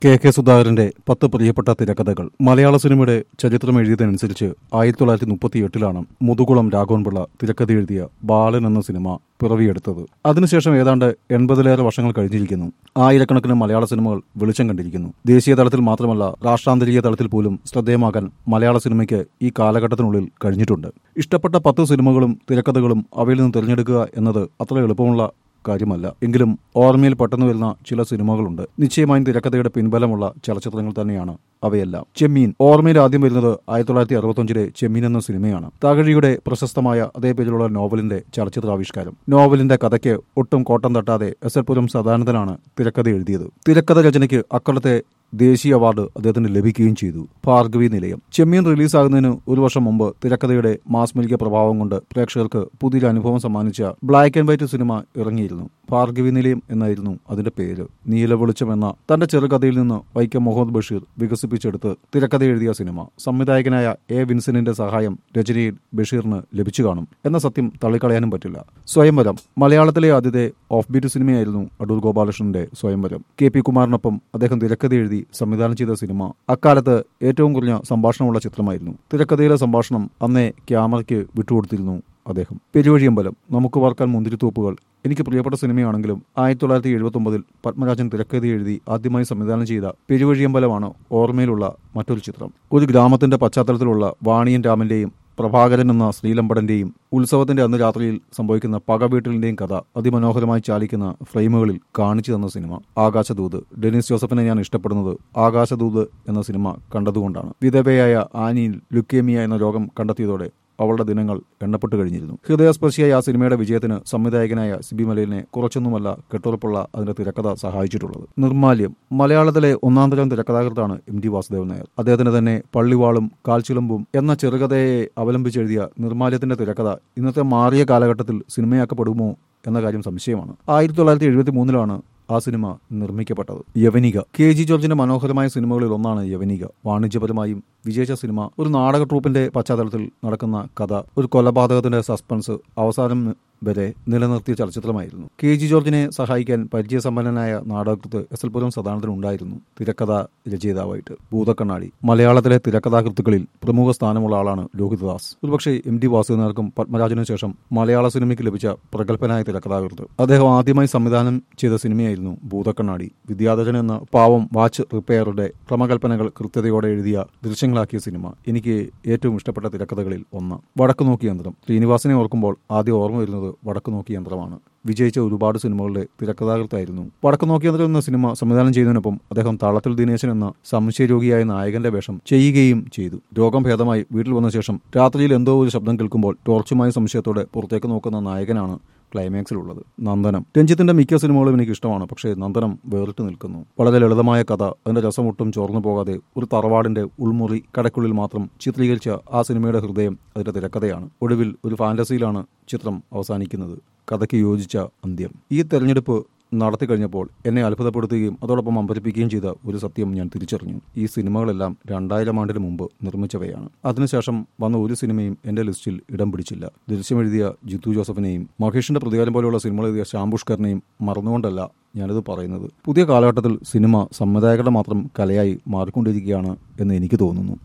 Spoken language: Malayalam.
കെ കെ സുധാകരന്റെ പത്ത് പ്രിയപ്പെട്ട തിരക്കഥകൾ മലയാള സിനിമയുടെ ചരിത്രം എഴുതിയതനുസരിച്ച് ആയിരത്തി തൊള്ളായിരത്തി മുപ്പത്തി എട്ടിലാണ് മുതുകുളം രാഘവൻപിള്ള തിരക്കഥ എഴുതിയ ബാലൻ എന്ന സിനിമ പിറവിയെടുത്തത് അതിനുശേഷം ഏതാണ്ട് എൺപതിലേറെ വർഷങ്ങൾ കഴിഞ്ഞിരിക്കുന്നു ആയിരക്കണക്കിന് മലയാള സിനിമകൾ വെളിച്ചം കണ്ടിരിക്കുന്നു ദേശീയ തലത്തിൽ മാത്രമല്ല രാഷ്ട്രാന്തരീയ തലത്തിൽ പോലും ശ്രദ്ധേയമാകാൻ മലയാള സിനിമയ്ക്ക് ഈ കാലഘട്ടത്തിനുള്ളിൽ കഴിഞ്ഞിട്ടുണ്ട് ഇഷ്ടപ്പെട്ട പത്ത് സിനിമകളും തിരക്കഥകളും അവയിൽ നിന്ന് തിരഞ്ഞെടുക്കുക എന്നത് അത്ര എളുപ്പമുള്ള കാര്യമല്ല എങ്കിലും ഓർമ്മയിൽ പെട്ടെന്ന് വരുന്ന ചില സിനിമകളുണ്ട് നിശ്ചയമായും തിരക്കഥയുടെ പിൻബലമുള്ള ചലച്ചിത്രങ്ങൾ തന്നെയാണ് അവയെല്ലാം ചെമ്മീൻ ഓർമ്മയിൽ ആദ്യം വരുന്നത് ആയിരത്തി തൊള്ളായിരത്തി അറുപത്തഞ്ചിലെ ചെമ്മീൻ എന്ന സിനിമയാണ് തകഴിയുടെ പ്രശസ്തമായ അതേ പേരിലുള്ള നോവലിന്റെ ചലച്ചിത്രാവിഷ്കാരം നോവലിന്റെ കഥയ്ക്ക് ഒട്ടും കോട്ടം തട്ടാതെ എസ് എൽ പുരം സദാനന്ദനാണ് തിരക്കഥ എഴുതിയത് തിരക്കഥ രചനയ്ക്ക് അക്കാലത്തെ ദേശീയ അവാർഡ് അദ്ദേഹത്തിന് ലഭിക്കുകയും ചെയ്തു ഭാർഗവി നിലയം ചെമ്മീൻ റിലീസാകുന്നതിന് ഒരു വർഷം മുമ്പ് തിരക്കഥയുടെ മാസ്മരിക പ്രഭാവം കൊണ്ട് പ്രേക്ഷകർക്ക് പുതിയൊരു അനുഭവം സമ്മാനിച്ച ബ്ലാക്ക് ആൻഡ് വൈറ്റ് സിനിമ ഇറങ്ങിയിരുന്നു ഭാർഗവി നിലയം എന്നായിരുന്നു അതിന്റെ പേര് നീലവെളിച്ചം എന്ന തന്റെ ചെറുകഥയിൽ നിന്ന് വൈക്കം മുഹമ്മദ് ബഷീർ വികസിപ്പിച്ചെടുത്ത് തിരക്കഥ എഴുതിയ സിനിമ സംവിധായകനായ എ വിൻസെന്റിന്റെ സഹായം രചനയിൽ ബഷീറിന് ലഭിച്ചു കാണും എന്ന സത്യം തള്ളിക്കളയാനും പറ്റില്ല സ്വയംവരം മലയാളത്തിലെ ആദ്യത്തെ ഓഫ് ബീറ്റ് സിനിമയായിരുന്നു അടൂർ ഗോപാലകൃഷ്ണന്റെ സ്വയംവരം കെ പി കുമാറിനൊപ്പം അദ്ദേഹം തിരക്കഥ എഴുതി സംവിധാനം ചെയ്ത സിനിമ അക്കാലത്ത് ഏറ്റവും കുറഞ്ഞ സംഭാഷണമുള്ള ചിത്രമായിരുന്നു തിരക്കഥയിലെ സംഭാഷണം അന്നേ ക്യാമറയ്ക്ക് വിട്ടുകൊടുത്തിരുന്നു അദ്ദേഹം പെരുവഴിയമ്പലം നമുക്ക് വാർക്കാൻ മുന്തിരിത്തോപ്പുകൾ എനിക്ക് പ്രിയപ്പെട്ട സിനിമയാണെങ്കിലും ആയിരത്തി തൊള്ളായിരത്തി എഴുപത്തി ഒമ്പതിൽ പത്മരാജൻ തിരക്കഥ എഴുതി ആദ്യമായി സംവിധാനം ചെയ്ത പെരുവഴിയമ്പലമാണ് ഓർമ്മയിലുള്ള മറ്റൊരു ചിത്രം ഒരു ഗ്രാമത്തിന്റെ പശ്ചാത്തലത്തിലുള്ള വാണിയൻ രാമന്റെയും പ്രഭാകരൻ എന്ന ശ്രീലമ്പടന്റെയും ഉത്സവത്തിന്റെ അന്ന് രാത്രിയിൽ സംഭവിക്കുന്ന പകവീട്ടിലിന്റെയും കഥ അതിമനോഹരമായി ചാലിക്കുന്ന ഫ്രെയിമുകളിൽ കാണിച്ചു തന്ന സിനിമ ആകാശദൂത് ഡെനിസ് ജോസഫിനെ ഞാൻ ഇഷ്ടപ്പെടുന്നത് ആകാശദൂത് എന്ന സിനിമ കണ്ടതുകൊണ്ടാണ് വിധവയായ ആനിയിൽ ലുക്കേമിയ എന്ന രോഗം കണ്ടെത്തിയതോടെ അവളുടെ ദിനങ്ങൾ എണ്ണപ്പെട്ടു കഴിഞ്ഞിരുന്നു ഹൃദയസ്പർശിയായ ആ സിനിമയുടെ വിജയത്തിന് സംവിധായകനായ സിബി മലയിലിനെ കുറച്ചൊന്നുമല്ല കെട്ടുറപ്പുള്ള അതിന്റെ തിരക്കഥ സഹായിച്ചിട്ടുള്ളത് നിർമാല്യം മലയാളത്തിലെ ഒന്നാം തരം തിരക്കഥാകൃത്താണ് എം ടി വാസുദേവൻ നായർ അദ്ദേഹത്തിന് തന്നെ പള്ളിവാളും കാൽച്ചിലമ്പും എന്ന ചെറുകഥയെ അവലംബിച്ചെഴുതിയ നിർമാല്യത്തിന്റെ തിരക്കഥ ഇന്നത്തെ മാറിയ കാലഘട്ടത്തിൽ സിനിമയാക്കപ്പെടുമോ എന്ന കാര്യം സംശയമാണ് ആയിരത്തി തൊള്ളായിരത്തി എഴുപത്തി മൂന്നിലാണ് ആ സിനിമ നിർമ്മിക്കപ്പെട്ടത് യവനിക കെ ജി ജോർജിന്റെ മനോഹരമായ സിനിമകളിൽ ഒന്നാണ് യവനിക വാണിജ്യപരമായും വിജയിച്ച സിനിമ ഒരു നാടക ട്രൂപ്പിന്റെ പശ്ചാത്തലത്തിൽ നടക്കുന്ന കഥ ഒരു കൊലപാതകത്തിന്റെ സസ്പെൻസ് അവസാനം വരെ നിലനിർത്തിയ ചലച്ചിത്രമായിരുന്നു കെ ജി ജോർജിനെ സഹായിക്കാൻ പരിചയസമ്പന്നനായ നാടകകൃത്ത് എസ് എൽ പുരം സദാനന്ദൻ ഉണ്ടായിരുന്നു തിരക്കഥ രചയിതാവായിട്ട് ഭൂതക്കണ്ണാടി മലയാളത്തിലെ തിരക്കഥാകൃത്തുക്കളിൽ പ്രമുഖ സ്ഥാനമുള്ള ആളാണ് ലോഹിതദാസ് ഒരുപക്ഷെ എം ടി വാസുദേവനാർക്കും പത്മരാജനും ശേഷം മലയാള സിനിമയ്ക്ക് ലഭിച്ച പ്രഗത്ഭനായ തിരക്കഥാകൃത്ത് അദ്ദേഹം ആദ്യമായി സംവിധാനം ചെയ്ത സിനിമയായിരുന്നു ഭൂതക്കണ്ണാടി വിദ്യാധരൻ എന്ന പാവം വാച്ച് റിപ്പയറുടെ ക്രമകൽപ്പനകൾ കൃത്യതയോടെ എഴുതിയ ദൃശ്യങ്ങളാക്കിയ സിനിമ എനിക്ക് ഏറ്റവും ഇഷ്ടപ്പെട്ട തിരക്കഥകളിൽ ഒന്ന് വടക്കു നോക്കി യന്ത്രം ശ്രീനിവാസനെ ഓർക്കുമ്പോൾ ആദ്യം ഓർമ്മ വരുന്നത് വടക്കു നോക്കി യന്ത്രമാണ് വിജയിച്ച ഒരുപാട് സിനിമകളുടെ തിരക്കഥാകൃത്തായിരുന്നു വടക്കു നോക്കി യന്ത്രം എന്ന സിനിമ സംവിധാനം ചെയ്യുന്നതിനൊപ്പം അദ്ദേഹം താളത്തിൽ ദിനേശൻ എന്ന സംശയരോഗിയായ നായകന്റെ വേഷം ചെയ്യുകയും ചെയ്തു രോഗം ഭേദമായി വീട്ടിൽ വന്ന ശേഷം രാത്രിയിൽ എന്തോ ഒരു ശബ്ദം കേൾക്കുമ്പോൾ ടോർച്ചുമായ സംശയത്തോടെ പുറത്തേക്ക് നോക്കുന്ന നായകനാണ് ക്ലൈമാക്സിലുള്ളത് നന്ദനം രഞ്ജിത്തിന്റെ മിക്ക സിനിമകളും എനിക്ക് ഇഷ്ടമാണ് പക്ഷേ നന്ദനം വേറിട്ട് നിൽക്കുന്നു വളരെ ലളിതമായ കഥ അതിന്റെ രസം ഒട്ടും ചോർന്നു പോകാതെ ഒരു തറവാടിന്റെ ഉൾമുറി കടക്കുള്ളിൽ മാത്രം ചിത്രീകരിച്ച ആ സിനിമയുടെ ഹൃദയം അതിന്റെ തിരക്കഥയാണ് ഒടുവിൽ ഒരു ഫാന്റസിയിലാണ് ചിത്രം അവസാനിക്കുന്നത് കഥയ്ക്ക് യോജിച്ച അന്ത്യം ഈ തെരഞ്ഞെടുപ്പ് നടത്തി കഴിഞ്ഞപ്പോൾ എന്നെ അത്ഭുതപ്പെടുത്തുകയും അതോടൊപ്പം അമ്പരിപ്പിക്കുകയും ചെയ്ത ഒരു സത്യം ഞാൻ തിരിച്ചറിഞ്ഞു ഈ സിനിമകളെല്ലാം രണ്ടായിരം ആണ്ടിന് മുമ്പ് നിർമ്മിച്ചവയാണ് അതിനുശേഷം വന്ന ഒരു സിനിമയും എന്റെ ലിസ്റ്റിൽ ഇടം പിടിച്ചില്ല ദൃശ്യമെഴുതിയ ജിത്തു ജോസഫിനെയും മഹേഷിന്റെ പ്രതികാരം പോലെയുള്ള സിനിമകൾ എഴുതിയ ശാംപുഷ്കറിനെയും മറന്നുകൊണ്ടല്ല ഞാനിത് പറയുന്നത് പുതിയ കാലഘട്ടത്തിൽ സിനിമ സംവിധായകരുടെ മാത്രം കലയായി മാറിക്കൊണ്ടിരിക്കുകയാണ് എന്ന് എനിക്ക് തോന്നുന്നു